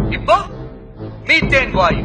இப்போ மீத்தேன் வாயு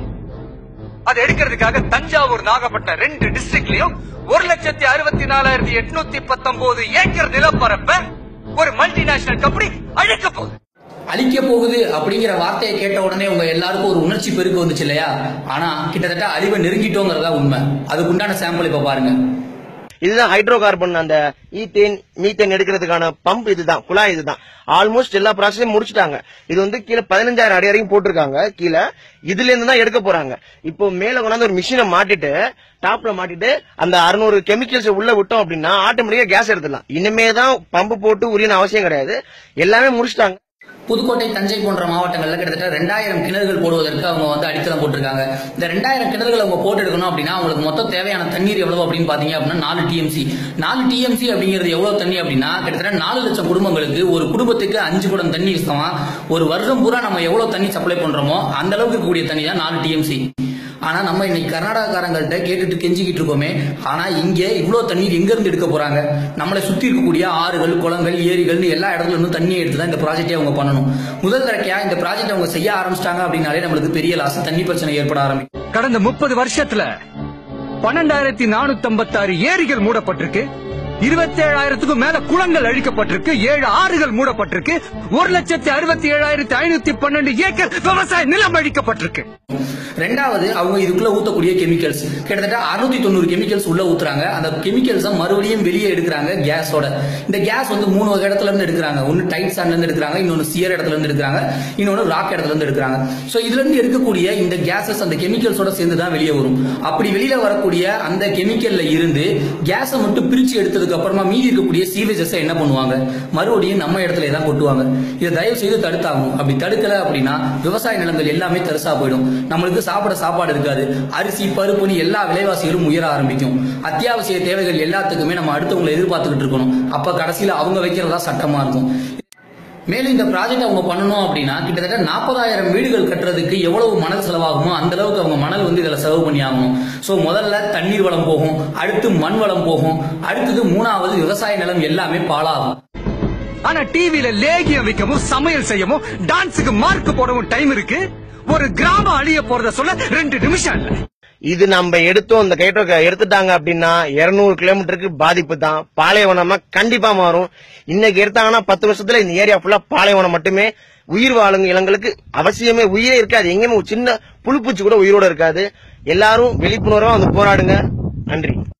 அதை எடுக்கிறதுக்காக தஞ்சாவூர் நாகப்பட்டினம் ரெண்டு டிஸ்ட்ரிக்ட்லயும் ஒரு லட்சத்தி அறுபத்தி நாலாயிரத்தி எட்நூத்தி பத்தொன்பது ஏக்கர் நிலப்பரப்ப ஒரு மல்டிநேஷனல் கம்பெனி அழிக்க போகுது அழிக்க போகுது அப்படிங்கிற வார்த்தையை கேட்ட உடனே உங்க எல்லாருக்கும் ஒரு உணர்ச்சி பெருக்கு வந்துச்சு இல்லையா ஆனா கிட்டத்தட்ட அழிவை நெருங்கிட்டோங்கிறதா உண்மை அதுக்குண்டான சாம்பிள் இப்ப பாருங்க இதுதான் ஹைட்ரோ கார்பன் அந்த ஈத்தேன் மீத்தேன் எடுக்கிறதுக்கான பம்ப் இதுதான் குழாய் இதுதான் ஆல்மோஸ்ட் எல்லா ப்ராசஸையும் முடிச்சிட்டாங்க இது வந்து கீழே பதினஞ்சாயிரம் அடி வரைக்கும் போட்டிருக்காங்க கீழே இதுல இருந்து தான் எடுக்க போறாங்க இப்போ மேல கொண்டாந்து ஒரு மிஷினை மாட்டிட்டு டாப்ல மாட்டிட்டு அந்த அறுநூறு கெமிக்கல்ஸ் உள்ள விட்டோம் அப்படின்னா ஆட்டோமேட்டிக்கா கேஸ் எடுத்துடலாம் இனிமே தான் பம்பு போட்டு உரியன அவசியம் கிடையாது எல்லாமே முடிச்சிட்டாங்க புதுக்கோட்டை தஞ்சை போன்ற மாவட்டங்கள்ல கிட்டத்தட்ட ரெண்டாயிரம் கிணறுகள் போடுவதற்கு அவங்க வந்து அடித்தளம் போட்டிருக்காங்க இந்த ரெண்டாயிரம் கிணறுகள் அவங்க போட்டு எடுக்கணும் அப்படின்னா அவங்களுக்கு மொத்தம் தேவையான தண்ணீர் எவ்வளவு அப்படின்னு பாத்தீங்க அப்படின்னா நாலு டிஎம்சி நாலு டிஎம்சி அப்படிங்கிறது எவ்வளவு தண்ணி அப்படின்னா கிட்டத்தட்ட நாலு லட்சம் குடும்பங்களுக்கு ஒரு குடும்பத்துக்கு அஞ்சு குடம் தண்ணி இஷ்டமா ஒரு வருஷம் பூரா நம்ம எவ்வளவு தண்ணி சப்ளை பண்றோமோ அந்த அளவுக்கு இருக்கக்கூடிய தண்ணி தான் நாலு டிஎம்சி ஆனா நம்ம இன்னைக்கு கர்நாடகாக்காரங்கள்ட்ட கேட்டுட்டு கெஞ்சிக்கிட்டு இருக்கோமே ஆனா இங்க இவ்வளவு தண்ணீர் எங்க இருந்து எடுக்க போறாங்க நம்மளை சுத்தி இருக்கக்கூடிய ஆறுகள் குளங்கள் ஏரிகள்னு எல்லா இடத்துல இருந்தும் தண்ணியை எடுத்து தான் இந்த ப்ராஜெக்டே அவங்க பண்ணணும் முதல் தடக்கையா இந்த ப்ராஜெக்ட் அவங்க செய்ய ஆரம்பிச்சிட்டாங்க அப்படின்னாலே நம்மளுக்கு பெரிய லாஸ் தண்ணி பிரச்சனை ஏற்பட ஆரம்பிக்கும் கடந்த முப்பது வருஷத்துல பன்னெண்டாயிரத்தி நானூத்தி ஐம்பத்தாறு ஏரிகள் மூடப்பட்டிருக்கு இருபத்தேழாயிரத்துக்கும் மேல குளங்கள் அழிக்கப்பட்டிருக்கு ஏழு ஆறுகள் மூடப்பட்டிருக்கு ஒரு லட்சத்தி அறுபத்தி ஏழாயிரத்தி ஐநூத்தி பன்னெண்டு ஏக்கர் விவசாய நிலம் அழிக்கப்பட்டிருக்கு ரெண்டாவது அவங்க இதுக்குள்ள ஊத்தக்கூடிய கெமிக்கல்ஸ் கிட்டத்தட்ட அறுநூத்தி தொண்ணூறு கெமிக்கல்ஸ் உள்ள ஊத்துறாங்க அந்த கெமிக்கல்ஸ் மறுபடியும் வெளியே எடுக்கிறாங்க கேஸோட இந்த கேஸ் வந்து மூணு வகை இடத்துல இருந்து எடுக்கிறாங்க ஒன்னு டைட் சாண்ட்ல இருந்து எடுக்கிறாங்க இன்னொன்னு சியர் இடத்துல இருந்து எடுக்கிறாங்க இன்னொன்னு ராக் இடத்துல இருந்து எடுக்கிறாங்க சோ இதுல இருந்து எடுக்கக்கூடிய இந்த கேசஸ் அந்த கெமிக்கல்ஸோட சேர்ந்து தான் வெளியே வரும் அப்படி வெளியில வரக்கூடிய அந்த கெமிக்கல்ல இருந்து கேஸை மட்டும் பிரிச்சு எடுத்ததுக்கு அப்புறமா மீதி இருக்கக்கூடிய சீவேஜஸ் என்ன பண்ணுவாங்க மறுபடியும் நம்ம இடத்துல தான் கொட்டுவாங்க இதை தயவு செய்து தடுத்தாகும் அப்படி தடுக்கல அப்படின்னா விவசாய நிலங்கள் எல்லாமே தரிசா போயிடும் நம்மளுக்கு சாப்பிட சாப்பாடு இருக்காது அரிசி பருப்புன்னு எல்லா விலைவாசிகளும் உயர ஆரம்பிக்கும் அத்தியாவசிய தேவைகள் எல்லாத்துக்குமே நம்ம அடுத்தவங்களை எதிர்பார்த்துக்கிட்டு இருக்கணும் அப்ப கடைசியில அவங்க வைக்கிறதா சட்டமா இருக்கும் மேலும் இந்த ப்ராஜெக்ட் அவங்க பண்ணணும் அப்படின்னா கிட்டத்தட்ட நாற்பதாயிரம் வீடுகள் கட்டுறதுக்கு எவ்வளவு மணல் செலவாகுமோ அந்த அளவுக்கு அவங்க மணல் வந்து இதுல செலவு பண்ணி ஆகணும் சோ முதல்ல தண்ணீர் வளம் போகும் அடுத்து மண் வளம் போகும் அடுத்தது மூணாவது விவசாய நிலம் எல்லாமே பாழாகும் ஆனா டிவில லேகியம் விற்கவும் சமையல் செய்யவும் டான்ஸுக்கு மார்க் போடவும் டைம் இருக்கு ஒரு கிராமம் அழிய போறத சொல்ல ரெண்டு நிமிஷம் இல்ல இது நம்ம எடுத்தோம் இந்த கைட்ரோ எடுத்துட்டாங்க அப்படின்னா 200 கிலோமீட்டருக்கு பாதிப்பு தான் பாலைவனமா கண்டிப்பா மாறும் இன்னைக்கு எடுத்தாங்கன்னா பத்து வருஷத்துல இந்த ஏரியா ஃபுல்லா பாலைவனம் மட்டுமே உயிர் வாழுங்க இளங்களுக்கு அவசியமே உயிரே இருக்காது எங்கேயுமே ஒரு சின்ன புழுப்பூச்சி கூட உயிரோட இருக்காது எல்லாரும் விழிப்புணர்வா வந்து போராடுங்க நன்றி